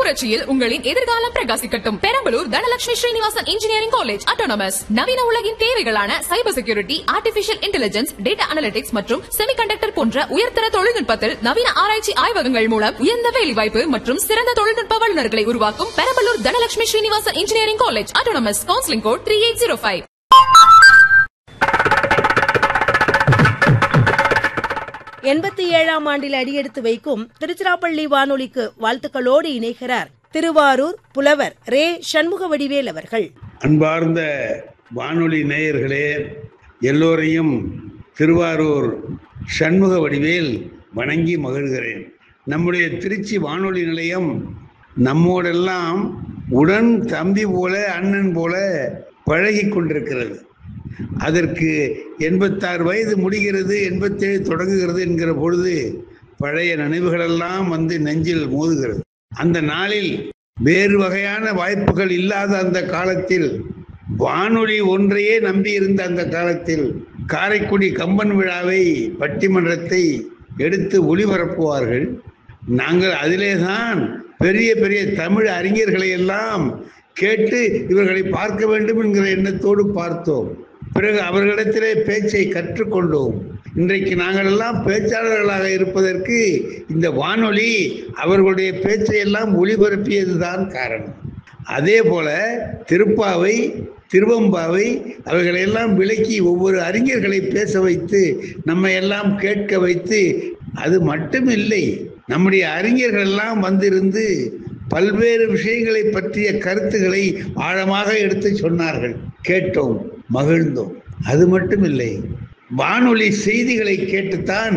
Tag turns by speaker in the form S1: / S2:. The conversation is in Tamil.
S1: புரட்சியில் உங்களின் எதிர்காலம் பிரகாசிக்கட்டும் Perambalur Dhanalakshmi Srinivasan engineering college autonomous நவீன உலகின் தேவைகளான cyber security artificial intelligence data analytics மற்றும் செமிகண்டக்டர் போன்ற உயர்தர தொழில்நுட்பத்தில் நவீன ஆராய்ச்சி ஆய்வகங்கள் மூலம் உயர்ந்த வேலைவாய்ப்பு மற்றும் சிறந்த தொழில்நுட்ப வல்லுநர்களை உருவாக்கும் Perambalur Dhanalakshmi Srinivasan engineering college autonomous counselling code three eight zero five
S2: எண்பத்தி ஏழாம் ஆண்டில் அடியெடுத்து வைக்கும் திருச்சிராப்பள்ளி வானொலிக்கு வாழ்த்துக்களோடு இணைகிறார் திருவாரூர் புலவர் ரே சண்முக வடிவேல் அவர்கள்
S3: அன்பார்ந்த வானொலி நேயர்களே எல்லோரையும் திருவாரூர் சண்முக வடிவேல் வணங்கி மகிழ்கிறேன் நம்முடைய திருச்சி வானொலி நிலையம் நம்மோடெல்லாம் உடன் தம்பி போல அண்ணன் போல பழகி கொண்டிருக்கிறது அதற்கு எண்பத்தாறு வயது முடிகிறது எண்பத்தேழு தொடங்குகிறது என்கிற பொழுது பழைய நினைவுகளெல்லாம் வந்து நெஞ்சில் மோதுகிறது அந்த நாளில் வேறு வகையான வாய்ப்புகள் இல்லாத அந்த காலத்தில் வானொலி ஒன்றையே நம்பியிருந்த அந்த காலத்தில் காரைக்குடி கம்பன் விழாவை பட்டிமன்றத்தை எடுத்து ஒளிபரப்புவார்கள் நாங்கள் அதிலே தான் பெரிய பெரிய தமிழ் அறிஞர்களை எல்லாம் கேட்டு இவர்களை பார்க்க வேண்டும் என்கிற எண்ணத்தோடு பார்த்தோம் பிறகு அவர்களிடத்திலே பேச்சை கற்றுக்கொண்டோம் இன்றைக்கு நாங்கள் எல்லாம் பேச்சாளர்களாக இருப்பதற்கு இந்த வானொலி அவர்களுடைய பேச்சை எல்லாம் ஒளிபரப்பியதுதான் காரணம் அதே போல திருப்பாவை திருவம்பாவை அவைகளையெல்லாம் விளக்கி ஒவ்வொரு அறிஞர்களை பேச வைத்து நம்ம எல்லாம் கேட்க வைத்து அது மட்டும் இல்லை நம்முடைய அறிஞர்கள் எல்லாம் வந்திருந்து பல்வேறு விஷயங்களை பற்றிய கருத்துக்களை ஆழமாக எடுத்து சொன்னார்கள் கேட்டோம் மகிழ்ந்தோம் அது மட்டும் இல்லை வானொலி செய்திகளை கேட்டுத்தான்